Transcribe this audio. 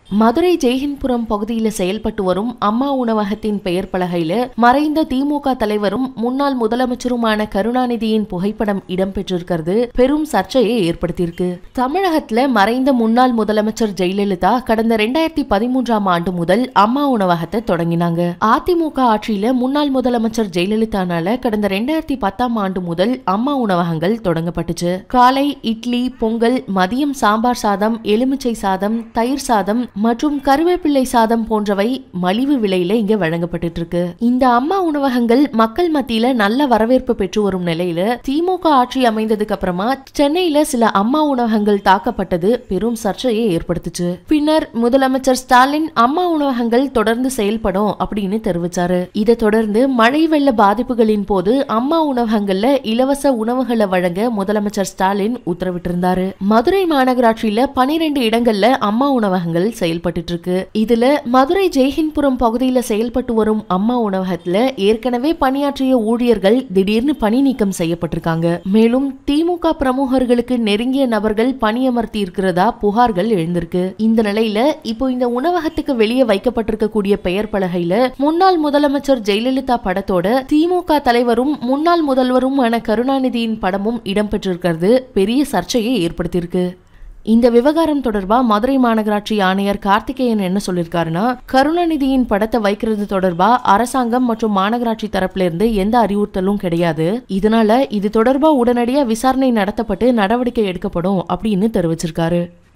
மதுரை ஜெய்ஹின்புரம் பகுதியில் செயல்பட்டு வரும் அம்மா உணவகத்தின் பெயர் பலகையில மறைந்த திமுக தலைவரும் முன்னாள் முதலமைச்சருமான கருணாநிதியின் புகைப்படம் இடம்பெற்றிருக்கிறது பெரும் சர்ச்சையை ஏற்படுத்தியிருக்கு தமிழகத்துல மறைந்த முன்னாள் முதலமைச்சர் ஜெயலலிதா கடந்த ரெண்டாயிரத்தி பதிமூன்றாம் ஆண்டு முதல் அம்மா உணவகத்தை தொடங்கினாங்க அதிமுக ஆட்சியில முன்னாள் முதலமைச்சர் ஜெயலலிதானால கடந்த ரெண்டாயிரத்தி பத்தாம் ஆண்டு முதல் அம்மா உணவகங்கள் தொடங்கப்பட்டுச்சு காலை இட்லி பொங்கல் மதியம் சாம்பார் சாதம் எலுமிச்சை சாதம் தயிர் சாதம் மற்றும் கருவேப்பிள்ளை சாதம் போன்றவை மலிவு விலையில இங்க வழங்கப்பட்டு இருக்கு இந்த அம்மா உணவகங்கள் மக்கள் மத்தியில நல்ல வரவேற்பு பெற்று வரும் நிலையில திமுக ஆட்சி அமைந்ததுக்கு அப்புறமா சென்னையில சில அம்மா உணவகங்கள் தாக்கப்பட்டது பெரும் சர்ச்சையை ஏற்படுத்துச்சு பின்னர் முதலமைச்சர் ஸ்டாலின் அம்மா உணவகங்கள் தொடர்ந்து செயல்படும் அப்படின்னு தெரிவிச்சாரு இதை தொடர்ந்து மழை வெள்ள பாதிப்புகளின் போது அம்மா உணவகங்கள்ல இலவச உணவுகளை வழங்க முதலமைச்சர் ஸ்டாலின் உத்தரவிட்டிருந்தாரு மதுரை மாநகராட்சியில பனிரெண்டு இடங்கள்ல அம்மா உணவகங்கள் செயல்பட்டு இருக்கு இதுல மதுரை ஜெய்ஹின்புரம் பகுதியில செயல்பட்டு வரும் அம்மா உணவகத்துல ஏற்கனவே பணியாற்றிய ஊழியர்கள் திடீர்னு பணி நீக்கம் செய்யப்பட்டிருக்காங்க மேலும் திமுக பிரமுகர்களுக்கு நெருங்கிய நபர்கள் பணியமர்த்தி இருக்கிறதா புகார்கள் எழுந்திருக்கு இந்த நிலையில இப்போ இந்த உணவகத்துக்கு வெளியே வைக்கப்பட்டிருக்கக்கூடிய பெயர் பலகையில முன்னாள் முதலமைச்சர் ஜெயலலிதா படத்தோட திமுக தலைவரும் முன்னாள் முதல்வருமான கருணாநிதியின் படமும் இடம்பெற்றிருக்கிறது பெரிய சர்ச்சையை ஏற்படுத்தியிருக்கு இந்த விவகாரம் தொடர்பா மதுரை மாநகராட்சி ஆணையர் கார்த்திகேயன் என்ன சொல்லியிருக்காருன்னா கருணாநிதியின் படத்தை வைக்கிறது தொடர்பா அரசாங்கம் மற்றும் மாநகராட்சி தரப்புல இருந்து எந்த அறிவுறுத்தலும் கிடையாது இதனால இது தொடர்பா உடனடியா விசாரணை நடத்தப்பட்டு நடவடிக்கை எடுக்கப்படும் அப்படின்னு தெரிவிச்சிருக்காரு